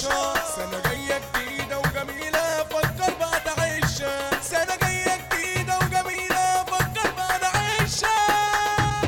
عطشان سنة جاية جديدة وجميلة فكر بقى تعيشها سنة جاية جديدة وجميلة فكر بقى تعيشها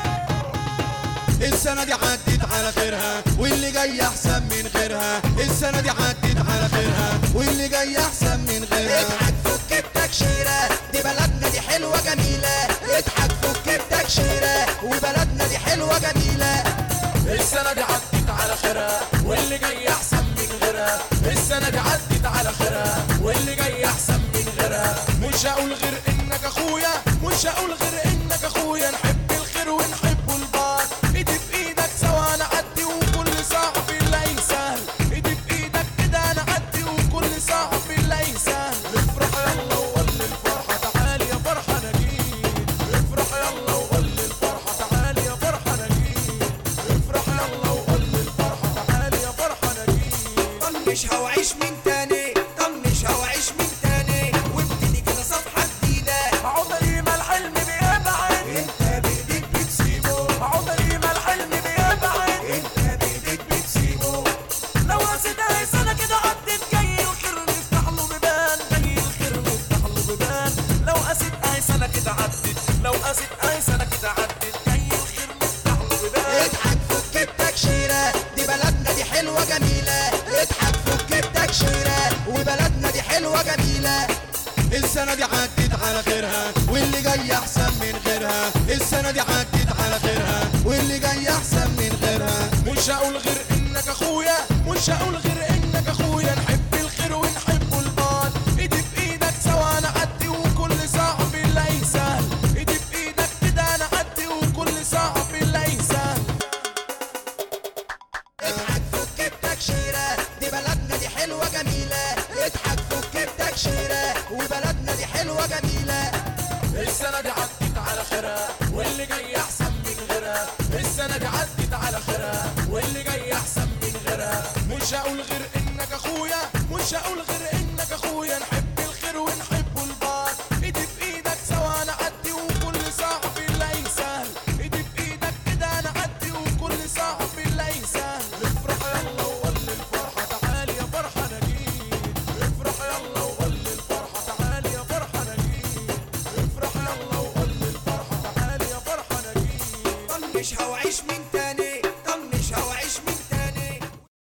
السنة دي عدت على خيرها واللي جاي أحسن من غيرها السنة دي عدت على خيرها واللي جاي أحسن من غيرها اضحك فك بتكشيرة دي بلدنا دي حلوة جميلة اضحك فك بتكشيرة وبلدنا دي حلوة جميلة السنة دي عدت على خيرها واللي جاي أحسن من غيرها السنة دي عدت على خيرها واللي جاي أحسن من غيرها مش هقول غير إنك أخويا مش هقول غير إنك أخويا نحب الخير ونحب البار إيدي في إيدك سوا نعدي وكل صاحب نلاقي سهل إيدي في إيدك كده نعدي وكل صاحب نلاقي سهل افرح يلا وقول للفرحة تعالي يا فرحة أنا جيت افرح يلا وقول للفرحة تعالي يا فرحة أنا جيت افرح يلا وقول للفرحة تعالي يا فرحة أنا جيت طنشها وعيش من تاني طنشها وعيش من تاني وابتدي كده صفحة جديدة عمري ما الحلم بيبعد انت بايديك بتسيبه عمري ما الحلم بيبعد انت بايديك بتسيبه لو قصيت اي سنة كده عدت جاي الخير نفتح له بيبان جاي الخير نفتح له بيبان لو قصيت اي سنة كده عدت لو قصيت اي سنة كده عدت جاي الخير نفتح له بيبان اضحك فك بتكشيرة دي بلدنا دي حلوة جميلة اضحك فك بتكشيرة وبلدنا دي حلوة جميلة السنة دي عدت على خيرها واللي جاي أحسن من غيرها السنة دي عدت على خيرها واللي جاي أحسن من غيرها مش هقول غير انك اخويا مش هقول غير انك اخويا نحب الخير ونحب البار ايدي في ايدك سوا نعدي وكل صاحب نلاقي سهل ايدي في ايدك كده نعدي وكل صاحب نلاقي سهل اضحك فك بتكشيرة دي بلدنا دي حلوة جميلة اضحك فك بتكشيرة وبلدنا دي حلوة جميلة السنة دي عدت على خيرها واللي جاي أحسن من غيرها السنة دي عدت على خيرها واللي جاي أحسن من غيرها مش هقول غير إنك أخويا مش هقول غير